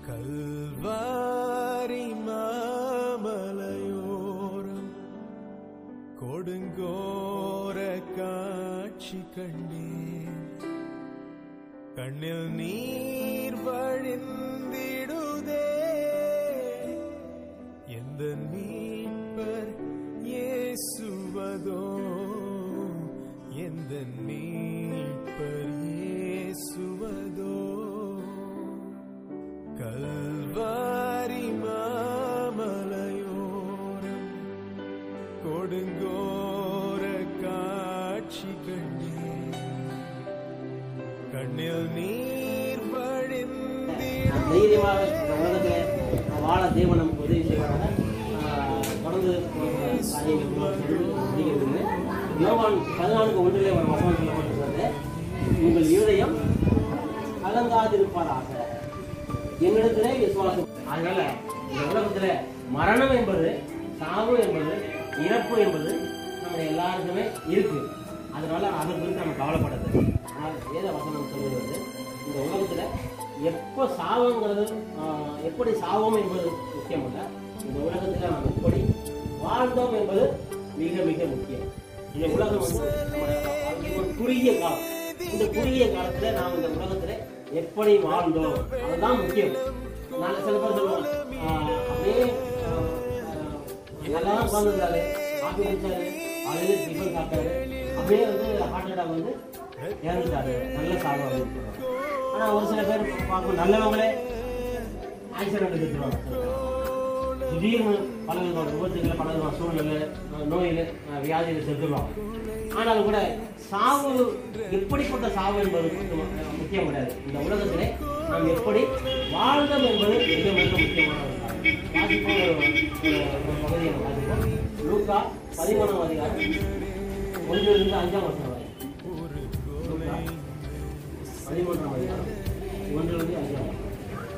கல்வாரி மாமலையோரம் கொடுங்கோர காட்சி கண்டேன் கண்ணில் நீர் வழிந்திடுதே எந்த மீட்பர் இயேசுவதோ எந்த மீட்பர் இயேசுவதோ கல்வாரி மாமலையோரம் கொடுங்கோர காட்சி கண்டேன் கண்ணில் நீர் வழிந்திடும் தைரியமாக இந்த உலகத்திலே வாழ தேவன் நமக்கு உதவி செய்வாராக ஆஹ் தொடர்ந்து ஒரு காரியங்கள் முடிகிறது யோவான் பதினான்கு ஒன்றிலே ஒரு வசனம் சொல்லப்பட்டிருக்கிறது உங்கள் இருதயம் கலங்காதிருப்பதாக என்னிடத்திலே விசுவாசம் அதனால இந்த உலகத்துல மரணம் என்பது சாவு என்பது இறப்பு என்பது நம்ம எல்லாருக்குமே இருக்கு அதனால அதை குறித்து நம்ம கவலைப்படுறது ஆனால் வேத வசனம் சொல்லுகிறது இந்த உலகத்துல எப்போ சாவுங்கிறது ஆஹ், எப்படி சாவோம் என்பது முக்கியம் இல்ல இந்த உலகத்துல நாம் எப்படி வாழ்ந்தோம் என்பது மிக மிக முக்கியம் இந்த உலகம் வந்து நம்முடைய வாழ்க்கையில் ஒரு குறுகிய காலம் இந்த குறுகிய காலத்துல நாம் இந்த உலகத்துல எப்படி வாழ்ந்தோம் அதுதான் முக்கியம் நான் சில பேர் சொல்லுவாங்க ஆஹ், அப்படியே ஆஹ், ஆஹ், நல்லா தான் உட்காந்துருந்தாரு காஃபி குடிச்சாரு காலையில டிஃபன் சாப்பிட்டாரு அப்படியே வந்து ஹார்ட் அட்டாக் வந்து இறந்துட்டாரு நல்ல சாவு அப்படின்னு சொல்லுவாங்க ஆனா ஒரு சில பேர் பார்க்கும் நல்லவங்களே ஆக்சிடென்ட் எடுத்துருவாங்க திடீர்னு பல விதமான விபத்துகள் பல விதமான சூழ்நிலை அஹ் நோயில் அஹ் வியாதியில் செத்துருவாங்க ஆனாலும் கூட சாவு எப்படிப்பட்ட சாவு என்பது முக்கியம் முக்கியம் கிடையாது இந்த உலகத்திலே நாம் எப்படி வாழ்ந்தோம் என்பது மிக மிக முக்கியமான ஒரு காரியம். வாசிப்போம் ஒரு ஒரு- ஒரு பகுதியை நம்ம வாசிப்போம் லூக்கா பதிமூணாம் அதிகாரம் ஒன்றிலிருந்து அஞ்சாம் வருஷம் வரை லூக்கா பதிமூன்றாம் அதிகாரம் ஒன்றிலிருந்து அஞ்சாம் வருஷம்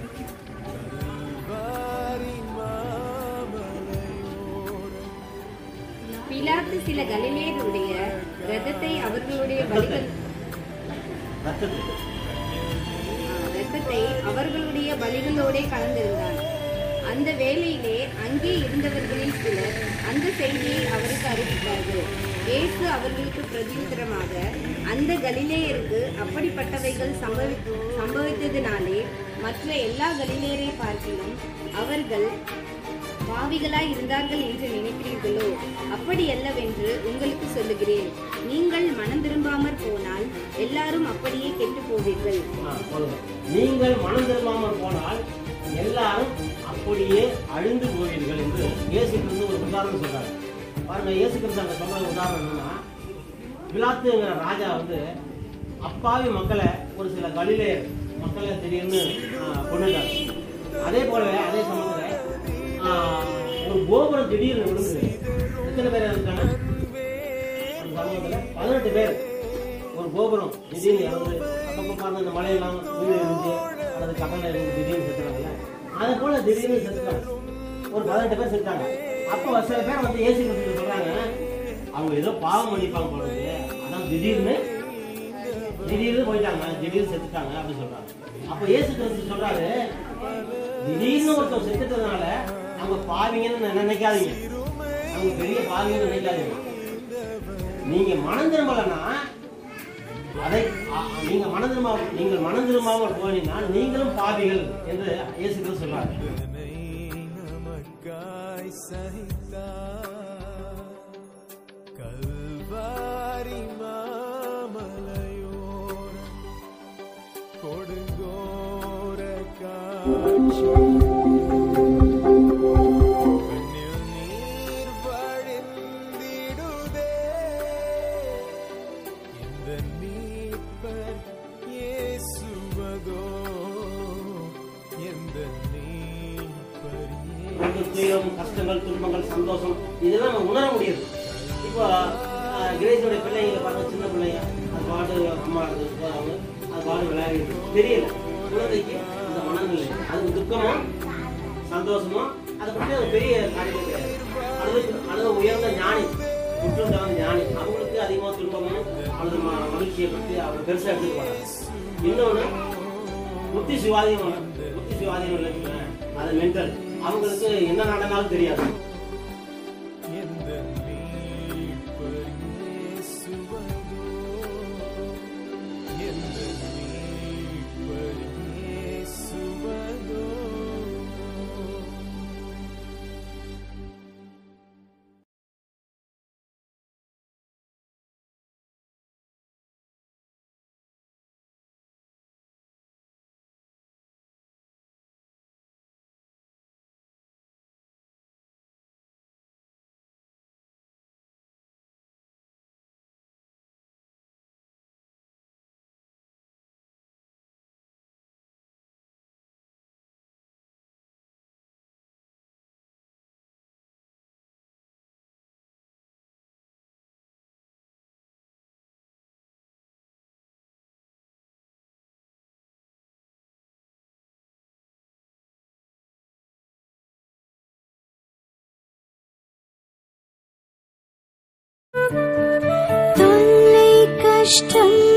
கல்வாரி மாமலையோரம் பிலாத்து சில கலிலேயருடைய ரதத்தை அவர்களுடைய பலிகள் ரத்தத்துக்கு ரத்தத்தை அவர்களுடைய பலிகளோடே கலந்திருந்தான் அந்த வேளையிலே அங்கே இருந்தவர்களில் சிலர் அந்த செய்தியை அவருக்கு அறிவித்தார்கள் இயேசு அவர்களுக்கு பிரதியுத்தரமாக அந்த கலிலேயருக்கு அப்படிப்பட்டவைகள் சம்பவி சம்பவித்ததினாலே மற்ற எல்லா கலிலேயரை பார்க்கிலும் அவர்கள் பாவிகளாய் இருந்தார்கள் என்று நினைக்கிறீர்களோ அப்படி அல்லவென்று உங்களுக்கு சொல்லுகிறேன் நீங்கள் மனம் திரும்பாமற் போனால் எல்லாரும் அப்படியே கெட்டு போவீர்கள் ஆ, போதும். நீங்கள் மனம் திரும்பாமல் போனால் எல்லாரும் அப்படியே அழிந்து போவீர்கள் என்று இயேசு கிறிஸ்து ஒரு உதாரணம் சொல்றாரு பாருங்க இயேசு கிறிஸ்து அங்க சொல்ற உதாரணம் என்னன்னா பிலாத்துங்கிற ராஜா வந்து அப்பாவி மக்களை ஒரு சில கலிலே மக்களை திடீர்னு ஆ, கொன்னுட்டாரு அதே போலவே அதே சமயத்துல ஆ, ஒரு கோபுரம் திடீர்னு விழுந்து எத்தனை பேர் இருக்காங்க அந்த சமூகத்துல பதினெட்டு பேர் ஒரு கோபுரம் திடீர்னு இறந்து அப்பப்போ பாருங்க இந்த மலையெல்லாம் வீடு இருந்துச்சு அல்லது கடலை இருந்து திடீர்னு செத்துறாங்கல்ல அது போல திடீர்னு செத்துட்டாங்க ஒரு பதினெட்டு பேர் செத்துட்டாங்க அப்போ சில பேர் வந்து ஏசி கிறிஸ்து சொல்றாங்க அவங்க ஏதோ பாவம் பண்ணிப்பாங்க போல இருக்கு அதான் திடீர்னு திடீர்னு போயிட்டாங்க திடீர்னு செத்துட்டாங்க அப்படின்னு சொல்றாங்க அப்போ ஏசு கிறிஸ்து சொல்றாரு திடீர்னு ஒருத்தர் செத்துட்டதுனால அவங்க பாவிங்கன்னு நினைக்காதீங்க அவங்க பெரிய பாவிங்கன்னு நினைக்காதீங்க நீங்க மனம் திரும்பலன்னா அதை அ- நீங்க மனம் திரும்ப நீங்கள் மனம் திரும்பாமல் போனீங்கன்னா நீங்களும் பாவிகள் என்று இயேசு கிறிஸ்து சொல்றாரு இதனை நமக்காய் சகித்தார் கல்வாரி மாமலையோரம் கொடுங்கோர காட்சி கண்ணில் நீர் வழிந்திடுதே இந்த மீட்பர் இயேசுவதோ எந்த மீட்பர் நமக்கு துயரம் கஷ்டங்கள் துன்பங்கள் சந்தோஷம் இதெல்லாம் நம்ம உணர முடியுது இப்போ அஹ், கிரேஸோட பிள்ளைங்களை பார்க்க சின்ன பிள்ளைங்க அது பாடு அம்மா அது போறாங்க அது பாடு விளையாடிட்டு இருக்கு. தெரியல குழந்தைக்கு இந்த மனநிலை அது துக்கமோ சந்தோஷமோ அதை பற்றி அது பெரிய காரியம் கிடையாது அல்லது அல்லது உயர்ந்த ஞானி குற்றம் தகுந்த ஞானி அவங்களுக்கு அதிகமாக துன்பமும் அல்லது ம- மகிழ்ச்சியை பற்றி அவங்க பெருசாக எடுத்துக்க மாட்டாங்க இன்னொன்று புத்தி சுவாதீனம் புத்தி சுவாதீனம் இல்லைங்க அது மென்டல் அவங்களுக்கு என்ன நடந்தாலும் தெரியாது எந்த மீட்பர் இயேசுவதோ எந்த மீட்பர் இயேசுவதோ தொல்லை கஷ்டம்